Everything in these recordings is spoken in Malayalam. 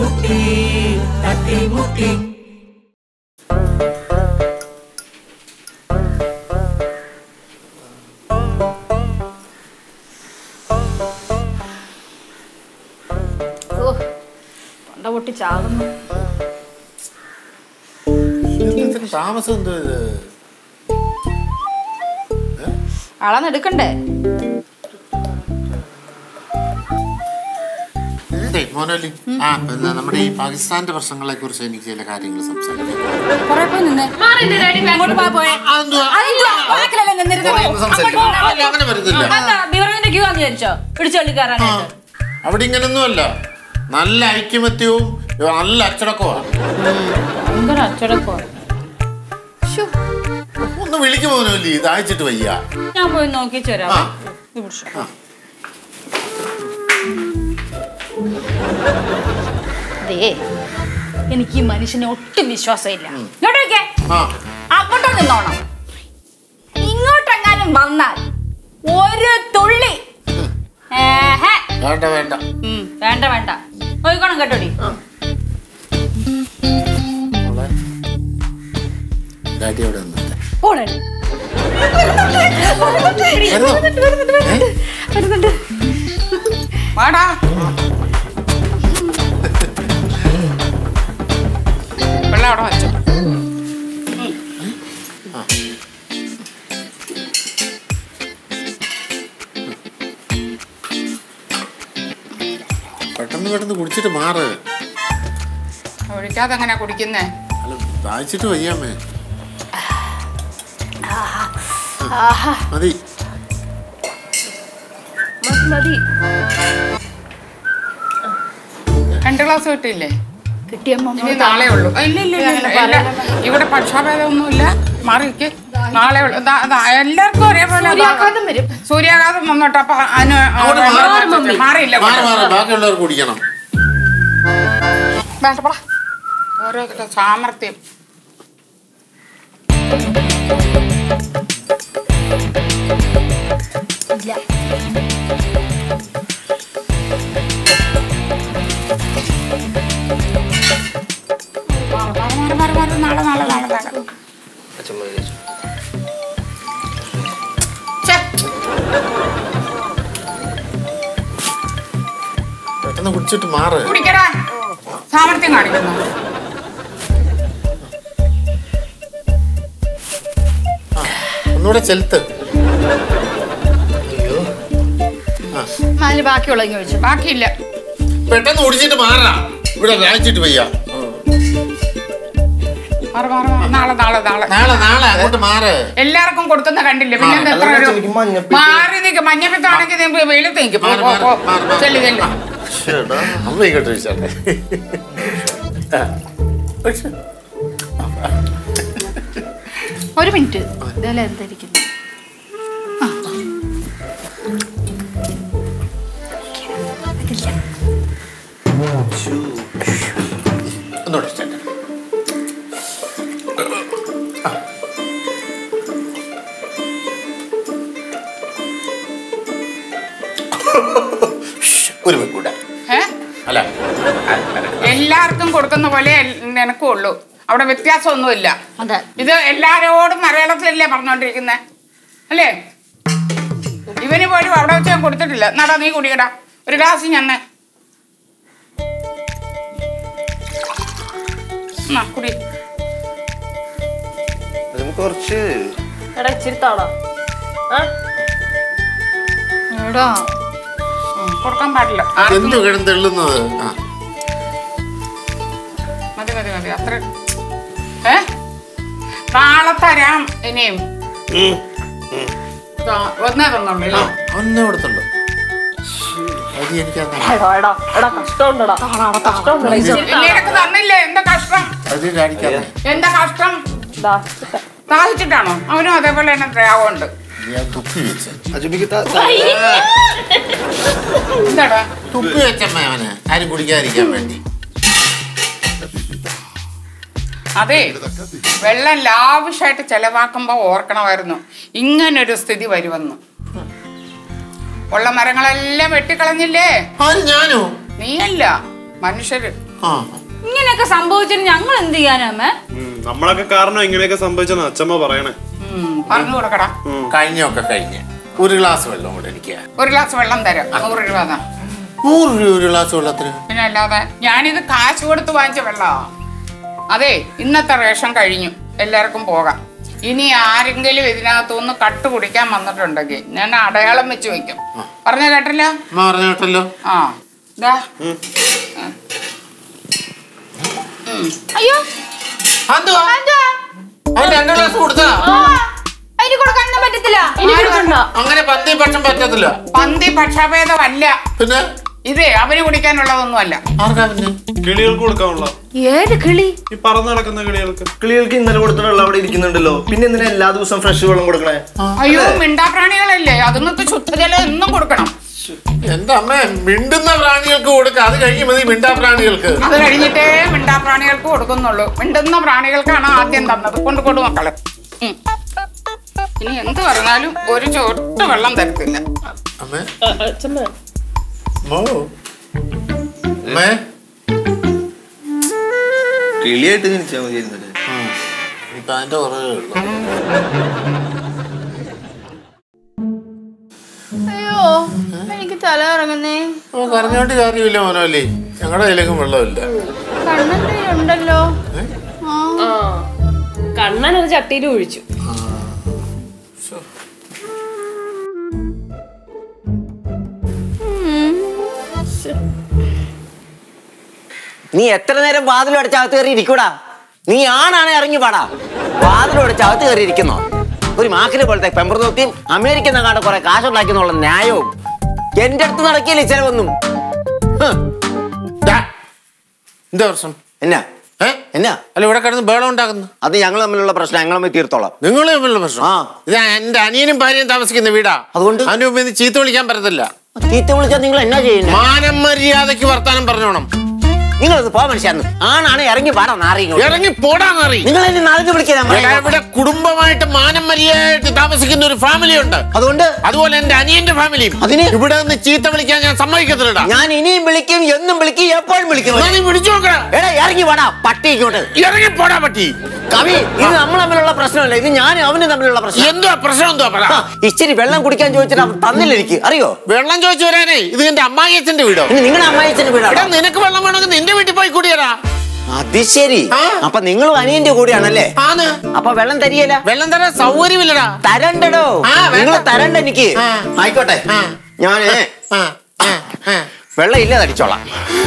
തട്ടിമുട്ടി തട്ടിമുട്ടി ഓ തൊണ്ട പൊട്ടി ചാകുന്നു ഇത്രയും താമസം എന്ത് ഇത്? അളന്നെടുക്കണ്ടേ ഇതേ, മോനോലി ആ പിന്നെ നമ്മുടെ ഈ പാകിസ്ഥാന്റെ പ്രശ്നങ്ങളെ കുറിച്ച് എനിക്ക് ചില കാര്യങ്ങൾ സംസാരിക്കാം കൊറേ പോയി നിന്നേ അങ്ങോട്ട് വാ പോയെ. അതെന്തുവാ? അതെന്തുവാ? ബാക്കിലല്ലേ നിന്നിരുന്നത്? ഒന്ന് സംസാരിക്കാം. അങ്ങോട്ട് അല്ല, അങ്ങനെ വരുന്നില്ല അതെന്താ, ബിവറേജിന്റെ ക്യൂ ആണെന്ന് വിചാരിച്ചോ പിടിച്ചു തള്ളി ആ, കയറാനായിട്ട് അവിടെ ഇങ്ങനൊന്നുമല്ല നല്ല ഐക്യമത്യവും നല്ല അച്ചടക്കമാണ് ഭയങ്കര അച്ചടക്കോ ഒന്ന് വിളിക്കും മോനോലി ഇത് അയച്ചിട്ട് വയ്യ ഞാൻ പോയി നോക്കിച്ചു വരാം ആ. ഇത് പിടിച്ചോ. അതേ എനിക്ക് ഈ മനുഷ്യനെ ഒട്ടും വിശ്വാസമില്ല ഇങ്ങോട്ട് നോക്കിയേ ആ അങ്ങോട്ടോ നിന്നോണം ഇങ്ങോട്ടെങ്ങാനും വന്നാൽ ഒരു തുള്ളി ഏഹേ. വേണ്ട വേണ്ട ഉം, വേണ്ട വേണ്ട നോക്കണം കേട്ടോടി മോളെ ഡാഡി അവിടെ നിന്നില്ല പോണേ വരുന്നുണ്ട് വാടാ വെള്ളം അവിടെ വെച്ചോ പെട്ടെന്ന് പെട്ടെന്ന് കുടിച്ചിട്ട് മാറ് ഒഴിക്കാതെ എങ്ങനെയാ കുടിക്കുന്നേ അല്ല ദാഹിച്ചിട്ട് വയ്യാമേ ആഹാ മതി മതി മതി രണ്ട് ഗ്ലാസ് കിട്ടിയില്ലേ കിട്ടിയമ്മ ഇനി നാളെ ഉള്ളൂ ആ, ഇല്ല ഇല്ല ഇല്ല, ഇല്ല ഇല്ല. ഇവിടെ പക്ഷാഭേദമൊന്നുമില്ല മാറിക്ക് നാളെ ഉള്ളൂ ദാ, ദാ, എല്ലാവർക്കും ഒരേപോലെ സൂര്യാഘാതം വരും സൂര്യാഘാതം വന്നോട്ടോ അപ്പൊ അതിന് അങ്ങോട്ട് മാറ് വെള്ളം വെച്ചിട്ട് മാറിയില്ല മാറി മാറി ബാക്കിയുള്ളവർ കുടിക്കണം വേണ്ട പോടാ ഓരോരുത്തരുടെ സാമർത്ഥ്യം ഇല്ല മാറി മാറി മാറി മാറി നാളെ നാളെ നാളെ നാളെ ഛെ, പെട്ടെന്ന് കുടിച്ചിട്ട് മാറ് കുടിക്കടാ സാമർത്ഥ്യം കാണിക്കുന്നു ഒന്നുകൂടെ ചെലുത്ത് അതിന് ബാക്കിയുള്ള ഇങ്ങ് ഒഴിച്ചു ബാക്കിയില്ല പെട്ടെന്ന് കുടിച്ചിട്ട് മാറാ ഇവിടെ ദാഹിച്ചിട്ട് വയ്യ മാറി മാറി മാറി. നാളെ നാളെ നാളെ നാളെ നാളെ അങ്ങോട്ട് മാറ് എല്ലാവർക്കും കൊടുക്കുന്ന കണ്ടില്ലേ പിന്നെ എന്താ എത്ര ഒരു എനിക്ക് മഞ്ഞപ്പിത്തം. മാറി നിൽക്ക് മഞ്ഞപ്പിത്താണെങ്കിൽ നീ വെയിലത്ത് നിൽക്കും പോ മാറ്, പോ, മാറ്, പോ മാറ്, മാറ്. ചെല്ലു ചെല്ലു ചേട്ടാ അമ്മ ഇങ്ങോട്ട് ചോദിച്ചാട്ടെ ഒരു മിനിറ്റ് ഇതല്ലേ എന്തായിരിക്കുന്നു ഒന്നുകൂടെ ചേട്ടാ ഒരു കൂടെ ഏ അല്ല എല്ലാവർക്കും കൊടുക്കുന്ന പോലെ നിനക്കും ഉള്ളൂ അവിടെ വ്യത്യാസമൊന്നുമില്ല അതെ ഇത് എല്ലാരോടും മലയാളത്തിലല്ലേ പറഞ്ഞോണ്ടിരിക്കുന്നേ അല്ലേ ഇവന് പോലും അവിടെ വെച്ച് ഞാൻ കൊടുത്തിട്ടില്ല നടാ നീ കുടിക്കടാ ഒരു ഗ്ലാസ് ഞാൻ കുടി നമുക്ക് കുറച്ച് എടാ ഇച്ചിരി താളാ ആ എടാ ഉം, കൊടുക്കാൻ പാടില്ല ആർക്കും എന്തു കിടന്നെള്ളുന്നത് ആ മതി മതി മതി അത്ര ഏ നാളെ തരാം ഇനിയും ദാ, ഒന്നേ തന്നുള്ളൂ ആ, ഇല്ലേ? ഒന്നേ കൊടുത്തുള്ളൂ അത് എനിക്ക് അതാ. എടാ എടാ എടാ കഷ്ടമുണ്ടടാ കഷ്ടമുണ്ടടാ ഇച്ചിരി ഇല്ല, എനിക്ക് തന്നില്ലേ എന്താ കഷ്ടം അത് കാണിക്കാതെ എന്താ കഷ്ടം താ ദാഹിച്ചിട്ടാണോ അവനും അതേപോലെ തന്നെ ദ്രാവമുണ്ട് ഞാൻ തുപ്പി വെച്ച് അജുബിക്ക് ത- എന്താടാ തുപ്പി വെച്ചമ്മ അവന് ആരും കുടിക്കാതിരിക്കാൻ വേണ്ടി അതെ വെള്ളം ലാവിഷായിട്ട് ചെലവാക്കുമ്പോ ഓർക്കണമായിരുന്നു ഇങ്ങനൊരു സ്ഥിതി വരുമെന്ന് ഉള്ള മരങ്ങളെല്ലാം വെട്ടിക്കളഞ്ഞില്ലേ ആര് ഞാനോ നീയല്ല മനുഷ്യര് ആ ഇങ്ങനെയൊക്കെ സംഭവിച്ചിട്ട് ഞങ്ങൾ എന്ത് ചെയ്യാനാ അമ്മേ ഉം, നമ്മളൊക്കെ കാരണം ഇങ്ങനെയൊക്കെ സംഭവിച്ചെന്ന് അച്ഛമ്മ പറയണേ ഉം, പറഞ്ഞു കൊടുക്കടാ കഴിഞ്ഞൊക്കെ കഴിഞ്ഞ് ഒരു ഗ്ലാസ് വെള്ളം കൂടെ എനിക്ക് ഒരു ഗ്ലാസ് വെള്ളം തരാം നൂറ് രൂപ താ. നൂറ് രൂപ ഒരു ഗ്ലാസ് വെള്ളത്തിന് പിന്നെ അല്ലാതെ ഞാനിത് കാശ് കൊടുത്ത് വാങ്ങിച്ച വെള്ളമാ അതെ ഇന്നത്തെ റേഷൻ കഴിഞ്ഞു എല്ലാവർക്കും പോകാം ഇനി ആരെങ്കിലും ഇതിനകത്തുനിന്ന് കട്ട് കുടിക്കാൻ വന്നിട്ടുണ്ടെങ്കിൽ ഞാൻ അടയാളം വെച്ച് വെക്കും പറഞ്ഞ കേട്ടില്ല അമ്മ പറഞ്ഞു കേട്ടല്ലോ ആ ദാ അയ്യോ എന്തുവാ? അവൻ രണ്ട് ഗ്ലാസ് കൊടുത്താ അതിന് കൊടുക്കാനൊന്നും പറ്റത്തില്ല അങ്ങനെ പത്തി പക്ഷം പറ്റത്തില്ല പന്തി പക്ഷാഭേദമല്ല പിന്നെ ഇതേ അവര് കുടിക്കാനുള്ളതൊന്നുമല്ല ആർക്കാ പിന്നെ കിളികൾക്ക് കൊടുക്കാനുള്ള ഏത് കിളി ഈ പറന്ന് നടക്കുന്ന കിളികൾക്ക് കിളികൾക്ക് ഇന്നലെ കൊടുത്തിട്ട് വെള്ളം അവിടെ ഇരിക്കുന്നുണ്ടല്ലോ പിന്നെ എന്തിനാ എല്ലാ ദിവസവും ഫ്രഷ് വെള്ളം കൊടുക്കണേ അയ്യോ മിണ്ടാപ്രാണികളല്ലേ അതുങ്ങൾക്ക് ശുദ്ധജലം എന്നും കൊടുക്കണം എന്റെ അമ്മ മിണ്ടുന്ന പ്രാണികൾക്ക് കൊടുക്ക അത് കഴിഞ്ഞ് മതി മിണ്ടാ പ്രാണികൾക്ക് അത് കഴിഞ്ഞിട്ടേ മിണ്ടാപ്രാണികൾക്ക് കൊടുക്കുന്നുള്ളൂ മിണ്ടുന്ന പ്രാണികൾക്കാണ് ആദ്യം തന്നത് കൊണ്ട് കൊടു മക്കള് ഉം. ഇനി എന്ത് പറഞ്ഞാലും ഒരു ചൊട്ട് വെള്ളം തരത്തില്ല അമ്മേ അച്ഛമ്മ മോ അമ്മേ കിളിയായിട്ട് ജനിച്ചാൽ മതിയായിരുന്നല്ലേ ആ, ഇപ്പൊ അതിന്റെ കുറവേ ഉള്ളൂ അയ്യോ എനിക്ക് തല ഇറങ്ങുന്നേ ഓ കരഞ്ഞോണ്ട് കാര്യമില്ല മോനോലി ഞങ്ങളുടെ കയ്യിലേക്കും വെള്ളമില്ല കണ്ണെന്തേ ഉണ്ടല്ലോ ആ കണ്ണൻ ഒരു ചട്ടിയിൽ ഒഴിച്ചു നീ എത്ര നേരം വാതിലടച്ച് അകത്ത് കയറി ഇരിക്കൂടാ നീ ആണാണ് ഇറങ്ങി പാടാ വാതിലടച്ച് അകത്ത് കയറി ഇരിക്കുന്നോ ഒരു മാക്കിനെ പോലത്തെ പെമ്പറത്തോത്തിയും അമേരിക്കൻ നങ്ങാണ്ട് കുറെ കാശുണ്ടാക്കിയെന്നുള്ള ന്യായവും എന്റെ അടുത്ത് നടക്കില്ല ചിലവൊന്നും ഹ്, ദാ, എന്താ പ്രശ്നം എന്നാ ഏ എന്നാ അല്ല ഇവിടെ കിടന്ന് ബേളം ഉണ്ടാക്കുന്നു അത് ഞങ്ങൾ തമ്മിലുള്ള പ്രശ്നം ഞങ്ങൾ തമ്മിൽ തീർത്തോളാം നിങ്ങൾ തമ്മിലുള്ള പ്രശ്നം ആ. ഇത് എന്റെ അനിയനും ഭാര്യയും താമസിക്കുന്ന വീടാ അതുകൊണ്ട്? അതിന്റെ മുമ്പ് ഇന്ന് ചീത്ത വിളിക്കാൻ പറ്റത്തില്ല തീറ്റ വിളിച്ചാൽ നിങ്ങൾ എന്നാ ചെയ്യുന്നത് മാനം മര്യാദക്ക് വർത്താനം പറഞ്ഞോണം നിങ്ങൾ പോ മനുഷ്യന്ന് ആണാണ് ഇറങ്ങി പാടാ നാറിയും ഇറങ്ങി പോടാന്നറി നിങ്ങൾ എന്നെ നാളെ വിളിക്കാൻ ഇവിടെ കുടുംബമായിട്ട് മാനം മര്യാദയായിട്ട് താമസിക്കുന്ന ഒരു ഫാമിലി ഉണ്ട് അതുകൊണ്ട് അതുപോലെ എന്റെ അനിയന്റെ ഫാമിലിയും അതിന്? ഇവിടെ നിന്ന് ചീത്ത വിളിക്കാൻ ഞാൻ സമ്മതിക്കത്തില്ലടാ ഞാൻ ഇനിയും വിളിക്കും എന്നും വിളിക്കും എപ്പോഴും വിളിക്കും എന്നാ നീ വിളിച്ചു നോക്കടാ എടാ ഇറങ്ങി വാടാ പട്ടി ഇങ്ങോട്ട് ഇറങ്ങി പോടാ പറ്റി കവി ഇത് നമ്മൾ തമ്മിലുള്ള പ്രശ്നമല്ല ഇത് ഞാൻ അവനും തമ്മിലുള്ള പ്രശ്നം എന്തുവാ പ്രശ്നം എന്തുവാ പറ ആ, ഇച്ചിരി വെള്ളം കുടിക്കാൻ ചോദിച്ചിട്ട് അവൻ തന്നില്ല എനിക്ക് അറിയോ വെള്ളം ചോദിച്ചു വരാനേ ഇത് എന്റെ അമ്മായിയച്ഛന്റെ വീടോ ഇനി നിങ്ങളുടെ അമ്മായിച്ചന്റെ എടാ വീടാണ് നിനക്ക് വെള്ളം വേണമെങ്കിൽ നിന്റെ വീട്ടിൽ പോയി കുടിയടാ അത് ശരി ആ. അപ്പൊ നിങ്ങളും അനിയന്റെ കൂടെയാണല്ലേ ആന്ന് അപ്പൊ വെള്ളം തരികയില്ല വെള്ളം തരാൻ സൗകര്യമില്ലടാ തരണ്ടടോ ആ, വേണ്ട. നിങ്ങൾ തരണ്ട എനിക്ക് ആ. ആയിക്കോട്ടെ ആ. ഞാന് ആ, ആ, ആ. വെള്ളം ഇല്ല തടിച്ചോളാം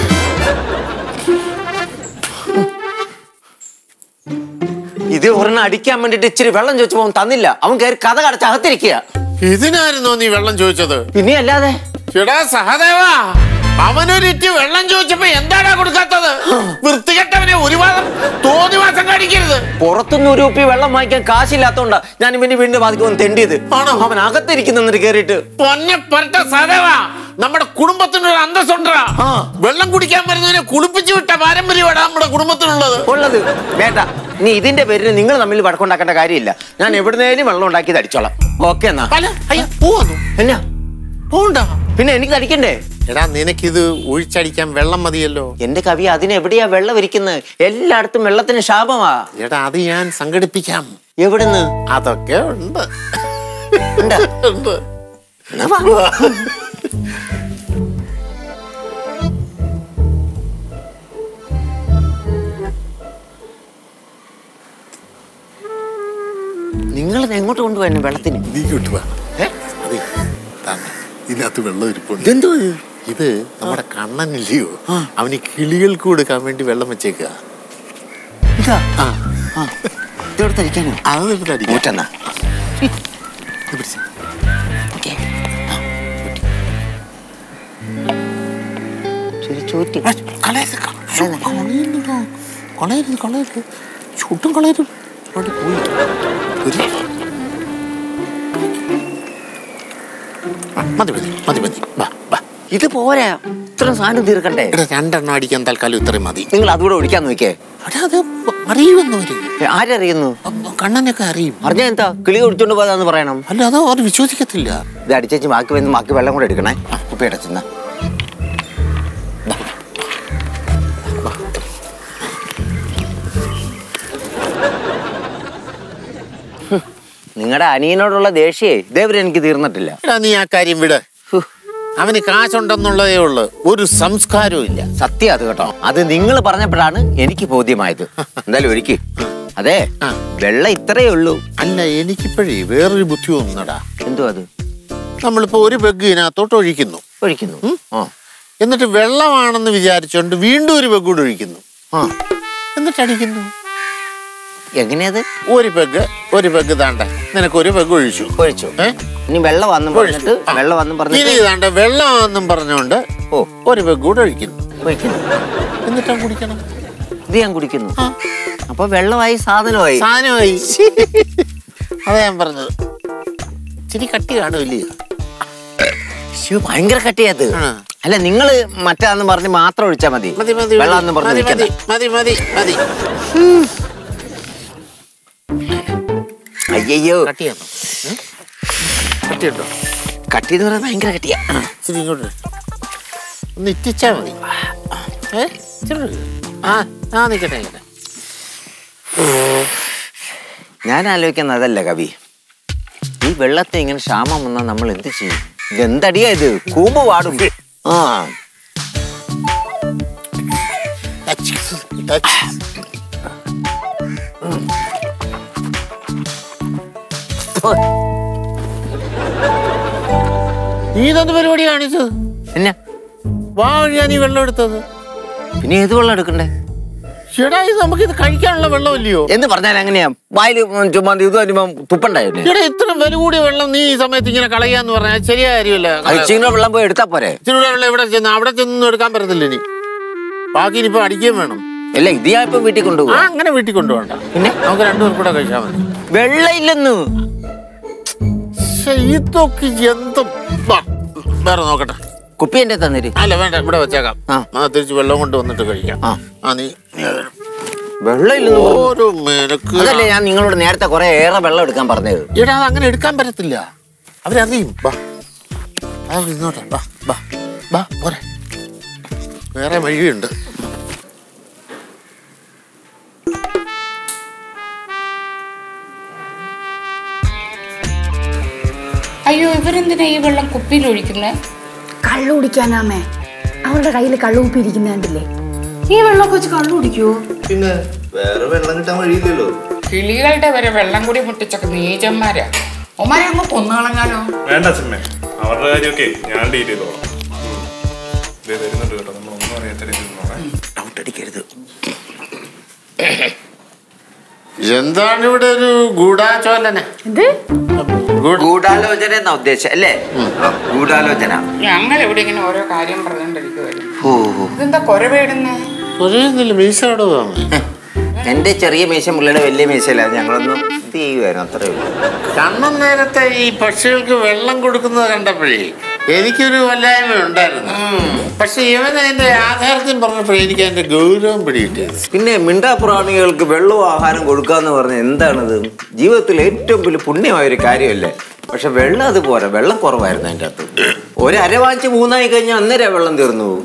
ഇത് ഒരെണ്ണം അടിക്കാൻ വേണ്ടിട്ട് ഇച്ചിരി വെള്ളം ചോദിച്ചപ്പോ അവൻ തന്നില്ല അവൻ കയറി കഥ കടച്ച് അകത്തിരിക്കുക ഇതിനായിരുന്നോ നീ വെള്ളം ചോദിച്ചത് പിന്നെ അല്ലാതെ എടാ സഹദേവാ അവനൊരിറ്റ് വെള്ളം ചോദിച്ചപ്പോ എന്താടാ കൊടുക്കാത്തത് വൃത്തികെട്ടവനെ ഒരുപാട് തോന്നിവാസം കാണിക്കരുത് പുറത്തുനിന്ന് ഒരു ഉപ്പി വെള്ളം വാങ്ങിക്കാൻ കാശില്ലാത്തോണ്ടാ ഞാൻ ഇവന്റെ വീടിന്റെ വാതിക്ക് വന്ന് തെണ്ടിയത് ആണോ? അവൻ അകത്തിരിക്കുന്നിട്ട് കേറിയിട്ട് പൊന്നെ പറഞ്ഞ സഹദേവാ നമ്മുടെ കുടുംബത്തിനൊരു അന്തസ്സുണ്ടാ ആ. വെള്ളം കുടിക്കാൻ വരുന്നതിനെ കുളിപ്പിച്ചു വിട്ട പാരമ്പര്യമാണ് നമ്മുടെ കുടുംബത്തിനുള്ളത് ഉള്ളത് വേണ്ട ഇനി ഇതിന്റെ പേരിൽ നിങ്ങൾ തമ്മിൽ വഴക്കുണ്ടാക്കേണ്ട കാര്യമില്ല ഞാൻ എവിടുന്നേലും വെള്ളം ഉണ്ടാക്കി തടിച്ചോളാം ഓക്കെ എന്നാ അല്ല അയ്യ പോവാന്നു എന്നാ പോണ്ട പിന്നെ എനിക്ക് തടിക്കണ്ടേ എടാ നിനക്കിത് ഒഴിച്ചടിക്കാൻ വെള്ളം മതിയല്ലോ എന്റെ കവി അതിനെവിടെയാ വെള്ളം ഇരിക്കുന്നത് എല്ലായിടത്തും വെള്ളത്തിന് ശാപമാ എടാ അത് ഞാൻ സംഘടിപ്പിക്കാം എവിടുന്ന് അതൊക്കെ ഉണ്ട് ഉണ്ട്. ഉണ്ട് എന്നാ വാ. നിങ്ങൾ എങ്ങോട്ട് കൊണ്ടുപോയി വെള്ളത്തിന് നീ കിട്ടുക അതെ തന്നെ ഇതിനകത്ത് വെള്ളം ഇരിപ്പുണ്ട് ഇതെന്തോ ഇത് നമ്മുടെ കണ്ണനില്ലയോ അവന് കിളികൾക്ക് കൊടുക്കാൻ വേണ്ടി വെള്ളം വെച്ചേക്കുക ഇതാ ആ ആ ഇതോടെ തടിക്കാനോ അത് എടുത്ത് അടിക്കാം. ഊറ്റെന്നാ ഇത് പിടിച്ച്. ശരി ചോറ്റി ആ, കളയരുത്, ക- ശ്ശോ, കളയരുതെടോ. കളയരുത് കളയരുത് ചുട്ടും കളയരുത് അവിടെ പോയി ഒരു ആ, മതി മതി മതി മതി വാ വാ ഇത് പോരാ ഇത്ര സാധനം തീർക്കണ്ടേ എടാ രണ്ടെണ്ണം അടിക്കാൻ തൽക്കാലം ഇത്രയും മതി നിങ്ങൾ അതുകൂടെ ഒഴിക്കാൻ നോക്കിയേ എടാ അത് അറിയുമെന്നവര് ഏ, ആരറിയുന്നു അപ്പൊ കണ്ണനൊക്കെ അറിയും അറിഞ്ഞാ എന്താ കിളി ഒടിച്ചോണ്ട് പോയതാന്ന് പറയണം അല്ല അത് അവർ വിശ്വസിക്കത്തില്ല ഇത് അടിച്ചേച്ച് ബാക്കി വന്ന് ബാക്കി വെള്ളം കൂടെ എടുക്കണേ കുപ്പി അടച്ചെന്ന നിങ്ങളുടെ അനിയനോടുള്ള ദേഷ്യേ ഇതേവരെ എനിക്ക് തീർന്നിട്ടില്ല എടാ നീ ആ കാര്യം വിട് അവന് കാശുണ്ടെന്നുള്ളതേ ഉള്ളു ഒരു സംസ്കാരവും ഇല്ല സത്യം അത് കേട്ടോ അത് നിങ്ങൾ പറഞ്ഞപ്പോഴാണ് എനിക്ക് ബോധ്യമായത് എന്തായാലും ഒരിക്കൽ അതെ ആ. വെള്ളം ഇത്രയേ ഉള്ളൂ അല്ല എനിക്കിപ്പോഴേ വേറൊരു ബുദ്ധി തോന്നുന്നടാ എന്തോ അത് നമ്മളിപ്പോ ഒരു പെഗ് ഇതിനകത്തോട്ട് ഒഴിക്കുന്നു ഒഴിക്കുന്നു ആ എന്നിട്ട് വെള്ളമാണെന്ന് വിചാരിച്ചുകൊണ്ട് വീണ്ടും ഒരു പെഗ് കൂടെ ഒഴിക്കുന്നു ആ എന്നിട്ട് അടിക്കുന്നു എങ്ങനെയത് ഒരു പെഗ് ഒരു പെഗ് താണ്ട നിനക്ക് ഒരു പെഗ് ഒഴിച്ചു ഒഴിച്ചു ഏ? ഇനി വെള്ളം വന്നും പറഞ്ഞിട്ട് ആ. വെള്ളം വന്നും ഇനി പറഞ്ഞിട്ട് ഇതാണ്ട് വെള്ളമാണെന്നും പറഞ്ഞുകൊണ്ട് ഓ ഒരു പെഗ് കൂടെ ഒഴിക്കുന്നു ഒഴിക്കുന്നു എന്നിട്ടാ കുടിക്കണം ഇത് ഞാൻ കുടിക്കുന്നു അപ്പൊ വെള്ളമായി സാധനമായി സാധനമായി അതാ ഞാൻ പറഞ്ഞത് ഇച്ചിരി കട്ടി കാണുമില്ലേ ശ്ശോ, ഭയങ്കര കട്ടിയത് ആ. അല്ല നിങ്ങള് മറ്റാന്ന് പറഞ്ഞ് മാത്രം ഒഴിച്ചാ മതി മതി മതി വെള്ളം എന്ന് പറഞ്ഞ് മതി മതി നിൽക്കണ്ട. മതി മതി മതി അയ്യയ്യോ കട്ടിയാണോ ഏ? കട്ടിയുണ്ടോ കട്ടി എന്ന് പറയുന്നത് ഭയങ്കര കട്ടിയാ ഇച്ചിരി ഇങ്ങോട്ട് ഇട്. ഒന്ന് ഇറ്റിച്ചാ മതി ഏ ഇച്ചിരി ഇട്. ആ ആ നിൽക്കട്ടെ നിൽക്കട്ടെ ഞാൻ ആലോചിക്കുന്ന അതല്ല കവി ഈ വെള്ളത്തെ ഇങ്ങനെ ക്ഷാമം വന്നാൽ നമ്മൾ എന്ത് ചെയ്യും ഇതെന്തടിയാ ഇത് കൂമ്പ് പാടും ആ ടച്ച് ടച്ച് നീ ഇതൊന്ന് പരിപാടി കാണിച്ചത് പിന്നെ വാ വഴിയാ നീ വെള്ളം എടുത്തത് പിന്നെ ഏത് വെള്ളം എടുക്കണ്ടേ ചേടാ ഇത് നമുക്ക് ഇത് കഴിക്കാനുള്ള വെള്ളമില്ലയോ എന്ന് പറഞ്ഞാൽ എങ്ങനെയാ വായിൽ ചുമ്മാ ഇത് വരുമ്പോ തുപ്പണ്ടായിരുന്നു ചേട്ടാ ഇത്രയും വില കൂടിയ വെള്ളം നീ ഈ സമയത്ത് ഇങ്ങനെ കളയാന്ന് പറഞ്ഞാൽ ശരിയായ കാര്യമല്ല ഇച്ചിങ്ങനെ വെള്ളം പോയി എടുത്താ പോരെ ഇച്ചിരി കൂടെ വെള്ളം എവിടെ ചെന്ന് അവിടെ ചെന്നൊന്നും എടുക്കാൻ പറ്റത്തില്ല ഇനി ബാക്കി ഇനിയിപ്പോ അടിക്കുകയും വേണം അല്ല ഇത് ഞാൻ ഇപ്പൊ വീട്ടിൽ ആ കൊണ്ടുപോകാം അങ്ങനെ വീട്ടിൽ കൊണ്ടുപോകണ്ട പിന്നെ നമുക്ക് രണ്ടുപേർ കൂടെ കഴിച്ചാൽ മതി വെള്ളം ഇല്ലെന്ന് പക്ഷെ ഇതൊക്കെ എന്തും വാ, വേറെ നോക്കട്ടെ കുപ്പി എന്റെ തന്നിര് അല്ല വേണ്ട ഇവിടെ വെച്ചേക്കാം ആ. ആ തിരിച്ച് വെള്ളം കൊണ്ട് വന്നിട്ട് കഴിക്കാം ആ. ആ നീ വെള്ളം ഇല്ലെന്ന് പറഞ്ഞു. ഓരോ മേനക്ക് അതല്ലേ ഞാൻ നിങ്ങളോട് നേരത്തെ കുറെ ഏറെ വെള്ളം എടുക്കാൻ പറഞ്ഞത് എടാ അത് അങ്ങനെ എടുക്കാൻ പറ്റത്തില്ല അവരറിയും വാ അത് ഇങ്ങോട്ടെ വാ വാ വാ പോരെ വേറെ വഴിയുണ്ട് അയ്യോ ഇവരെന്തിനാ ഈ വെള്ളം കുപ്പിയിൽ ഒഴിക്കുന്നത് കള്ളു കുടിക്കാനാമേ അവരുടെ കയ്യിൽ കള്ളു കുപ്പി ഇരിക്കുന്ന കണ്ടില്ലേ ഈ വെള്ളമൊക്കെ വെച്ച് കള്ളു കുടിക്കുവോ പിന്നെ വേറെ വെള്ളം കിട്ടാൻ വഴിയില്ലല്ലോ കിളികളുടെ വരെ വെള്ളം കൂടി മുട്ടിച്ചൊക്കെ നീചന്മാരാ ഒമാരെ അങ്ങ് കൊന്നുകളഞ്ഞാലോ വേണ്ട അച്ഛമ്മേ അവരുടെ കാര്യമൊക്കെ ഞാൻ ഡീൽ ചെയ്തോളാം ഉം. ദേ വരുന്നുണ്ട് കേട്ടോ നമ്മളൊന്നും അറിയാത്ത രീതിയിൽ നിന്നോളാം. ഡൗട്ട് അടിക്കരുത് എന്താണ് ഇവിടെ ഒരു ഗൂഢാചോലന എന്ത് ഗൂഢ- ഗൂഢാലോചന എന്നാ ഉദ്ദേശം അല്ലേ ഗൂഢാലോചന ഞങ്ങൾ ഇവിടെ ഇങ്ങനെ ഓരോ കാര്യം പറഞ്ഞോണ്ടിരിക്കുവായിരുന്നു ഓ ഓ. ഇതെന്താ കൊരവേടുന്നേ ഒരേന്നില്ല മീശ അവിടെ പോകാം എന്റെ ചെറിയ മീശ മുള്ളിയുടെ വലിയ മീശയിലായിരുന്നു ഞങ്ങളൊന്നും ഇത് ചെയ്യുമായിരുന്നു അത്രേ ഉള്ളൂ കണ്ണൻ നേരത്തെ ഈ പക്ഷികൾക്ക് വെള്ളം കൊടുക്കുന്നത് കണ്ടപ്പോഴേ എനിക്കൊരു വല്ലായ്മ ഉണ്ടായിരുന്നു പക്ഷെ ഇവൻ അതിന്റെ ആധാരത്തിൽ പറഞ്ഞപ്പോഴേ എനിക്ക് അതിന്റെ ഗൗരവം പിടികിട്ടിയത് പിന്നെ മിണ്ടാപ്രാണികൾക്ക് വെള്ളവും ആഹാരം കൊടുക്കാന്ന് പറഞ്ഞ എന്താണിത് ജീവിതത്തിൽ ഏറ്റവും വലിയ പുണ്യമായ ഒരു കാര്യമല്ലേ പക്ഷെ വെള്ളം അതുപോലെ വെള്ളം കുറവായിരുന്നു അതിൻ്റെ അകത്ത് ഒരു അര വാങ്ങിച്ച് മൂന്നായി കഴിഞ്ഞാൽ അന്നേരം വെള്ളം തീർന്നു പോകും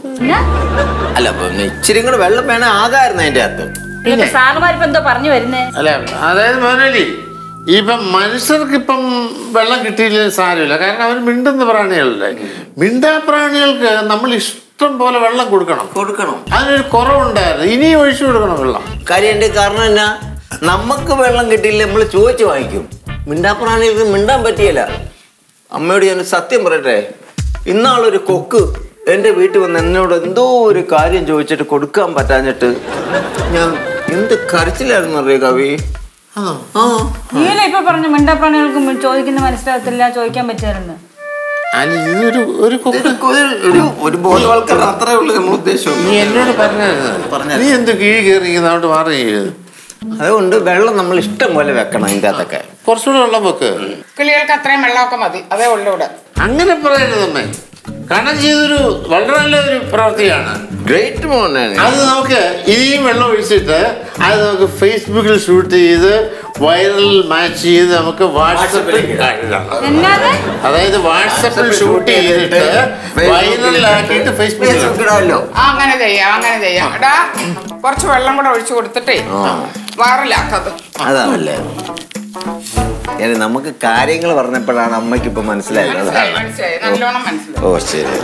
അല്ല അപ്പൊ ഇച്ചിരി കൂടെ വെള്ളം വേണേ ആകായിരുന്നു അതിൻ്റെ അകത്ത് പിന്നെ സാറുമാരിപ്പോ എന്തോ പറഞ്ഞു വരുന്നേ അല്ല അതായത് മോനലി ഇപ്പം മനുഷ്യർക്ക് ഇപ്പം വെള്ളം കിട്ടിയില്ലെങ്കിൽ സാരമില്ല കാരണം അവർ മിണ്ടുന്ന പ്രാണികളല്ലേ മിണ്ടാ പ്രാണികൾക്ക് നമ്മൾ ഇഷ്ടം പോലെ വെള്ളം കൊടുക്കണം കൊടുക്കണം അതിനൊരു കുറവുണ്ടായിരുന്നു ഇനിയും ഒഴിച്ചു കൊടുക്കണം വെള്ളം കാര്യം എൻ്റെ കാരണം എന്നാ നമുക്ക് വെള്ളം കിട്ടിയില്ല നമ്മൾ ചോദിച്ചു വാങ്ങിക്കും മിണ്ടാപ്രാണികൾക്ക് മിണ്ടാൻ പറ്റിയല്ല അമ്മയോട് ഞാൻ സത്യം പറയട്ടെ ഇന്നാളൊരു കൊക്ക് എൻ്റെ വീട്ടിൽ വന്ന് എന്നോട് എന്തോ ഒരു കാര്യം ചോദിച്ചിട്ട് കൊടുക്കാൻ പറ്റാഞ്ഞിട്ട് ഞാൻ എന്ത് കരച്ചിലായിരുന്നു അറിയോ കവി ആണോ ആ നീല ഇപ്പൊ പറഞ്ഞു മിണ്ടാപ്രാണികൾക്ക് മി- ചോദിക്കുന്ന മനസ്സിലാകത്തില്ല ചോദിക്കാൻ പറ്റാറുണ്ട് അല്ല ഇതൊരു ഒരു കൊക്ക് ഇതൊക്കെ ഒരു- ഒരു ഒരു ബോധവൽക്കരണം അത്രേ ഉള്ളൂ നമ്മൾ ഉദ്ദേശം നീ എന്നോട് പറഞ്ഞായിരുന്നു പറഞ്ഞായിരുന്നു. നീ എന്ത് കീഴ് കയറിയിരിക്കുന്ന അവിടെ മാറി ചെയ്യത് അതുകൊണ്ട് വെള്ളം നമ്മൾ ഇഷ്ടം പോലെ വെക്കണം അതിൻ്റെ അകത്തൊക്കെ കുറച്ചുകൂടെ വെള്ളം വെക്ക് കിളികൾക്ക് അത്രയും വെള്ളമൊക്കെ മതി അതേ ഉള്ളൂ ഇവിടെ അങ്ങനെ പറയരുത് അമ്മേ കാരണം ചെയ്തൊരു വളരെ നല്ലൊരു പ്രവൃത്തിയാണ് ഗ്രേറ്റ് മോനാണ് അത് നമുക്ക് ഇനിയും വെള്ളം ഒഴിച്ചിട്ട് അത് നമുക്ക് ഫേസ്ബുക്കിൽ ഷൂട്ട് ചെയ്ത് വൈറൽ മാച്ച് ചെയ്ത് നമുക്ക് വാട്സപ്പിൽ ഇടാം. എന്നാണ് അതായത് വാട്സപ്പിൽ ഷൂട്ട് ചെയ്തിട്ട് വൈറലാക്കിയിട്ട് ഫേസ്ബുക്കിൽ ഇടാം. ഇടാമല്ലോ ആ അങ്ങനെ ചെയ്യാം അങ്ങനെ ചെയ്യാം എടാ കുറച്ച് വെള്ളം കൂടെ ഒഴിച്ചു കൊടുത്തിട്ടേ വയറിലാക്കത് അതാണല്ലേ ഞാൻ നമുക്ക് കാര്യങ്ങൾ പറഞ്ഞപ്പോഴാണ് അമ്മയ്ക്ക് ഇപ്പൊ മനസ്സിലായത് മനസ്സിലായി അതാണ്. മനസ്സിലായി നല്ലോണം മനസ്സിലായി ഓ ശരി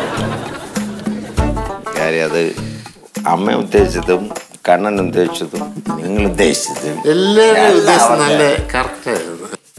കാര്യം അത് അമ്മ ഉദ്ദേശിച്ചതും കണ്ണൻ ഉദ്ദേശിച്ചതും നിങ്ങൾ ഉദ്ദേശിച്ചതും എല്ലാവരും ഉദ്ദേശം എല്ലാം നല്ല അവരുടെ- കറക്റ്റ് ആയിരുന്നു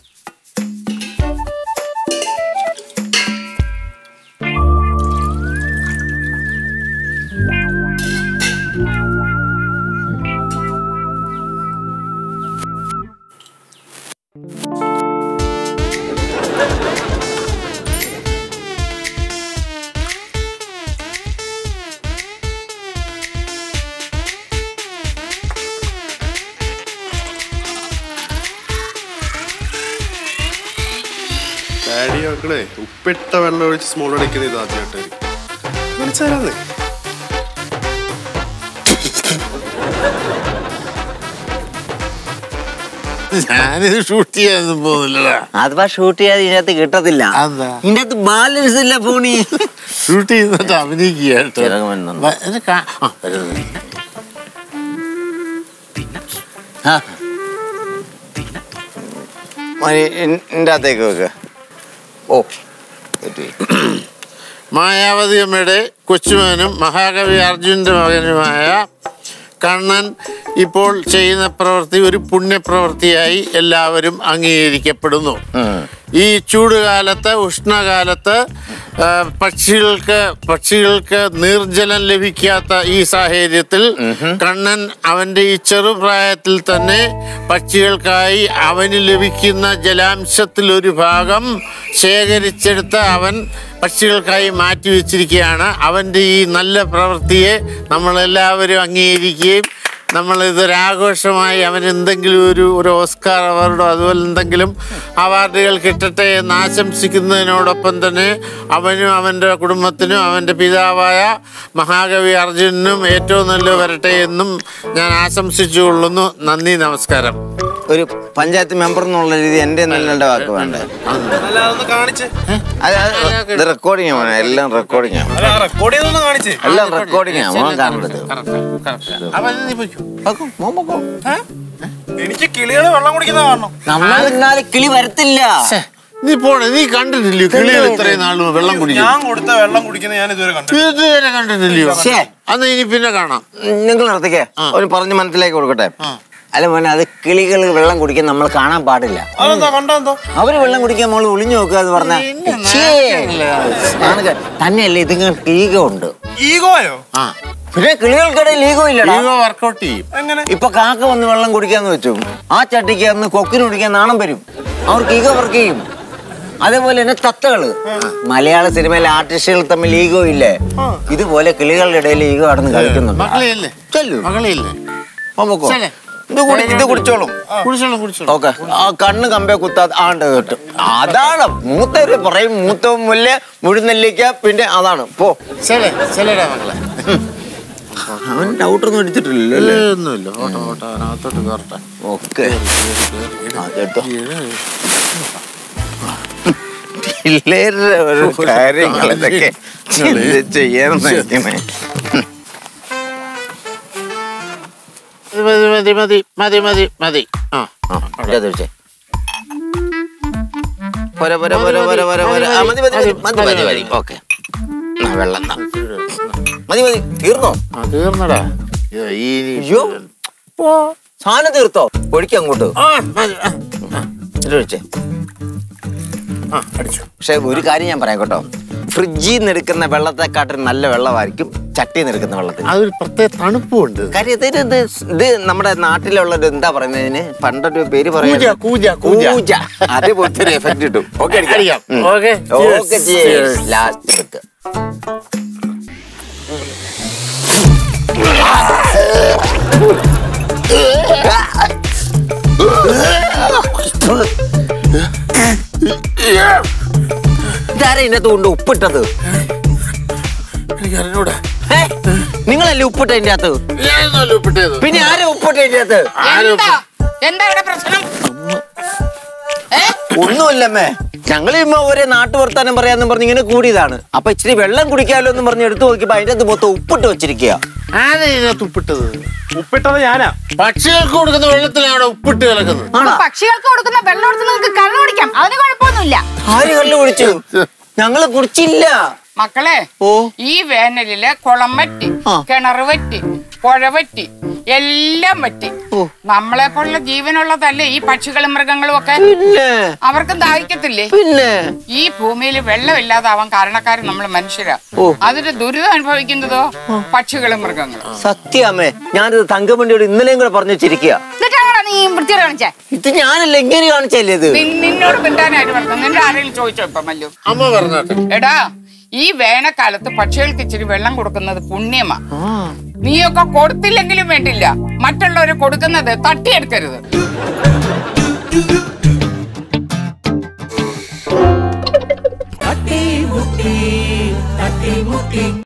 ഡാഡി മക്കളെ ഉപ്പിട്ട വെള്ളം ഒഴിച്ച് സ്മോൾ അടിക്കുന്ന ഇത് ആദ്യമായിട്ടായിരിക്കും മനസ്സിലാന്നേ ഞാനിത് ഷൂട്ട് ചെയ്യാനൊന്നും പോകുന്നില്ലടാ അഥവാ ഷൂട്ട് ചെയ്യാതെ ഇതിനകത്ത് കിട്ടത്തില്ല അതെന്താ? ഇതിനകത്ത് ബാലൻസ് ഇല്ല ഫോണി ഷൂട്ട് ചെയ്യുന്നിട്ട് അഭിനയിക്കുക കേട്ടോ ചിറക് വരുന്നുണ്ട്. വ- ഇത് കാ- ആ, വരുന്നു. എന്റെ അകത്തേക്ക് വെക്ക് ഓ പറ്റി. മായാവതി അമ്മയുടെ കൊച്ചുമകനും മഹാകവി അർജുനന്റെ മകനുമായ കണ്ണൻ ഇപ്പോൾ ചെയ്യുന്ന പ്രവൃത്തി ഒരു പുണ്യപ്രവൃത്തിയായി എല്ലാവരും അംഗീകരിക്കപ്പെടുന്നു ഈ ചൂടുകാലത്ത് ഉഷ്ണകാലത്ത് ആ, പക്ഷികൾക്ക് പക്ഷികൾക്ക് നീർജലം ലഭിക്കാത്ത ഈ സാഹചര്യത്തിൽ കണ്ണൻ അവന്റെ ഈ ചെറുപ്രായത്തിൽ തന്നെ പക്ഷികൾക്കായി അവന് ലഭിക്കുന്ന ജലാംശത്തിൽ ഒരു ഭാഗം ശേഖരിച്ചെടുത്ത് അവൻ പക്ഷികൾക്കായി മാറ്റി വെച്ചിരിക്കുകയാണ് അവൻ്റെ ഈ നല്ല പ്രവൃത്തിയെ നമ്മളെല്ലാവരും അംഗീകരിക്കുകയും നമ്മൾ ഇതൊരാഘോഷമായി അവൻ എന്തെങ്കിലും ഒരു ഒരു ഓസ്കാർ അവാർഡോ അതുപോലെ എന്തെങ്കിലും അവാർഡുകൾ കിട്ടട്ടെ എന്ന് ആശംസിക്കുന്നതിനോടൊപ്പം തന്നെ അവനും അവൻ്റെ കുടുംബത്തിനും അവൻ്റെ പിതാവായ മഹാകവി അർജുനനും ഏറ്റവും നല്ല വരട്ടെ എന്നും ഞാൻ ആശംസിച്ചുകൊള്ളുന്നു നന്ദി നമസ്കാരം ഒരു പഞ്ചായത്ത് മെമ്പർ എന്നുള്ള രീതി എന്റെ നല്ല വാക്ക് വേണ്ട അല്ല അതൊന്ന് കാണിച്ച് അത് അത് ഇത് റെക്കോർഡിംഗ് ആണ് എല്ലാം റെക്കോർഡിംഗ് ആണ് അല്ല റെക്കോർഡ് ചെയ്തൊന്ന് കാണിച്ച് എല്ലാം റെക്കോർഡിംഗ് ആണ് മോൻ കാണേണ്ടത് അവൻ നീ പൊയ്ക്കോ. വെക്കും, മോൻ വെക്കും. എനിക്ക് കിളികള് വെള്ളം കുടിക്കുന്ന കാണണം നമ്മൾ നിന്നാല് കിളി വരത്തില്ല ഛെ, നീ പോണേ നീ കണ്ടിട്ടില്ലയോ കിളികൾ ഇത്രയും നാളും വെള്ളം കുടിക്കും ഞാൻ കൊടുത്ത വെള്ളം കുടിക്കുന്ന ഞാൻ ഇതുവരെ കണ്ടു ഇതുവരെ കണ്ടിട്ടില്ലയോ ശ്ശേ. അന്ന് ഇനി പിന്നെ കാണാം നിങ്ങൾ നിർത്തിക്കേ ഒരു പറഞ്ഞ് മനസ്സിലാക്കി കൊടുക്കട്ടെ അല്ല മോനെ അത് കിളികൾ വെള്ളം കുടിക്കാൻ നമ്മൾ കാണാൻ പാടില്ല അതെന്താ കണ്ടെന്തോ അവര് വെള്ളം കുടിക്കാൻ നമ്മൾ ഒളിഞ്ഞു നോക്കുക എന്ന് പറഞ്ഞ തന്നെയല്ലേ ഇതുങ്ങൾക്ക് ഈഗോ ഉണ്ട് ഈഗോയോ ആ പിന്നെ കിളികൾക്കിടയിൽ ഈഗോ ഇല്ലടാ ഈഗോ വർക്കൗട്ട് ചെയ്യും എങ്ങനെ ഇപ്പൊ കാക്ക വന്ന് വെള്ളം കുടിക്കാന്ന് വെച്ചു ആ ചട്ടിക്ക് അന്ന് കൊക്കിന് കുടിക്കാൻ നാണം വരും അവർക്ക് ഈഗോ വർക്ക് ചെയ്യും അതേപോലെ തന്നെ തത്തകള് മലയാള സിനിമയിലെ ആർട്ടിസ്റ്റുകൾ തമ്മിൽ ഈഗോ ഇല്ലേ ഇതുപോലെ കിളികളുടെ ഇടയിൽ ഈഗോ കടന്ന് കളിക്കുന്നുണ്ട് മക്കളെയല്ലേ ചെല്ലു മകളെയല്ലേ പോക്കോ ശരി. ഇത് കുടി ഇത് കുടിച്ചോളും കുടിച്ചോളാം കുടിച്ചോളാം ഓക്കെ ആ കണ്ണ് കമ്പേ കുത്താതെ ആണ്ട് കേട്ടു അതാണ് മൂത്തവര് പറയും മൂത്ത മുല്ല മുഴുനെല്ലിക്ക പിന്നെ അതാണ് പോ ശരി ശരിടാ മക്കളെ അവൻ ഡൗട്ടൊന്നും എടുത്തിട്ടില്ലല്ലോ അല്ലേ ഒന്നുമില്ല ഓട്ടോ ഓട്ടോ അതിനകത്തോട്ട് കയറട്ടെ ഓക്കെ കേട്ടോ പിള്ളേരുടെ ഒരു കാര്യങ്ങൾ ഇതൊക്കെ ചെയ്യാൻ നിൽക്കണേ മതി മതി മതി മതി മതി മതി ആ ആ ഇതാ ചോദിച്ചേ പോരെ പോരെ പോരെ പോരെ പോരെ പോരെ ആ മതി മതി മതി മതി മതി മതി ഓക്കെ വെള്ളം എന്നാ. മതി മതി തീർന്നോ ആ തീർന്നടാ ഇത് ഈ അയ്യോ സാധനം തീർത്തോ ഒഴിക്കാം അങ്ങോട്ട് ആ മതി ആ, ഇത് ഒഴിച്ചേ ആ അടിച്ചു പക്ഷെ ഒരു കാര്യം ഞാൻ പറയാം കേട്ടോ ഫ്രിഡ്ജിൽ നിന്ന് എടുക്കുന്ന വെള്ളത്തെക്കാട്ടും നല്ല വെള്ളമായിരിക്കും ചട്ടിയിൽ നിന്ന് എടുക്കുന്ന വെള്ളത്തിന് അതൊരു പ്രത്യേക തണുപ്പുണ്ട് കാര്യം ഇതിന് ഇത് ഇത് നമ്മുടെ നാട്ടിലുള്ള ഒരു എന്താ പറയുന്നതിന് പണ്ടൊരു പേര് കൂജ പറയാം കൂജ കൂജ പൂജ അതേപോലത്തെ ഒരു എഫക്ട് കിട്ടും ഓക്കെ അടിക്കാം. Okay. Okay Cheers. ലാസ്റ്റ് എടുക്കുക ഇതാരാ ഇതിനകത്ത് കൊണ്ട് ഉപ്പിട്ടത് എനിക്ക് അറിഞ്ഞൂടാ ഏ? നിങ്ങളല്ലേ ഉപ്പിട്ട ഇതിന്റെ അകത്ത് ഞാനൊന്നുമല്ല ഉപ്പിട്ടത് പിന്നെ ആരാ ഉപ്പിട്ട ഇതിന്റെ അകത്ത് എന്താ എന്താ ഇവിടെ പ്രശ്നം ഏ ഒന്നുമില്ലമ്മേ ഞങ്ങൾ ഇമ്മ ഒരേ നാട്ടു വർത്താനം പറയാന്ന് പറഞ്ഞ് ഇങ്ങനെ കൂടിയതാണ് അപ്പൊ ഇച്ചിരി വെള്ളം കുടിക്കാമല്ലോ എന്ന് പറഞ്ഞ് എടുത്തു നോക്കിയപ്പോ അതിന്റെ അകത്ത് മൊത്തം ഉപ്പിട്ട് വെച്ചിരിക്കുക ആരാ ഇതിനകത്ത് ഉപ്പിട്ടത് ഉപ്പിട്ടത് ഞാനാ പക്ഷികൾക്ക് കൊടുക്കുന്ന വെള്ളത്തിലാണ് ഉപ്പിട്ട് കലക്കുന്നത് ആണോ പക്ഷികൾക്ക് കൊടുക്കുന്ന വെള്ളം എടുത്ത് നിങ്ങൾക്ക് കള്ളു കുടിക്കാം അതിന് കുഴപ്പമൊന്നുമില്ല ആര് കള്ളു കുടിച്ചു ഞങ്ങള് കുടിച്ചില്ല മക്കളെ ഓ ഈ വേനലില് കുളം വറ്റി ആ. കിണർ വറ്റി പുഴ വറ്റി എല്ലാം വറ്റി ഓ. നമ്മളെ പോലുള്ള ജീവനുള്ളതല്ലേ ഈ പക്ഷികളും മൃഗങ്ങളും ഒക്കെ പിന്നെ അവർക്ക് ദാഹിക്കത്തില്ലേ പിന്നെ ഈ ഭൂമിയിൽ വെള്ളമില്ലാതാവാൻ കാരണക്കാരൻ നമ്മൾ മനുഷ്യരാ ഓ. അതിന് ദുരിതം അനുഭവിക്കുന്നതോ പക്ഷികളും മൃഗങ്ങളും സത്യമേ ഞാനിത് തങ്കമണ്ടിയോട് ഇന്നലെയും കൂടെ പറഞ്ഞു വെച്ചിരിക്കുക എന്നിട്ടാണോ നീ വൃത്തിയോട് കാണിച്ചേ ഇത് ഞാനല്ല ഇങ്ങനെ കാണിച്ചല്ലേ ഇത് നിൻ- നിന്നോട് മിണ്ടാനായിട്ട് പറഞ്ഞു നിന്റെ ആരെങ്കിലും ചോദിച്ചോ ഇപ്പൊ മല്ലു അമ്മ പറഞ്ഞോട്ടെ എടാ ഈ വേനൽക്കാലത്ത് പക്ഷികൾക്ക് ഇച്ചിരി വെള്ളം കൊടുക്കുന്നത് പുണ്യമാ നീയൊക്കെ കൊടുത്തില്ലെങ്കിലും വേണ്ടില്ല മറ്റുള്ളവർ കൊടുക്കുന്നത് തട്ടിയെടുക്കരുത് തട്ടി മുട്ടി തട്ടി മുട്ടി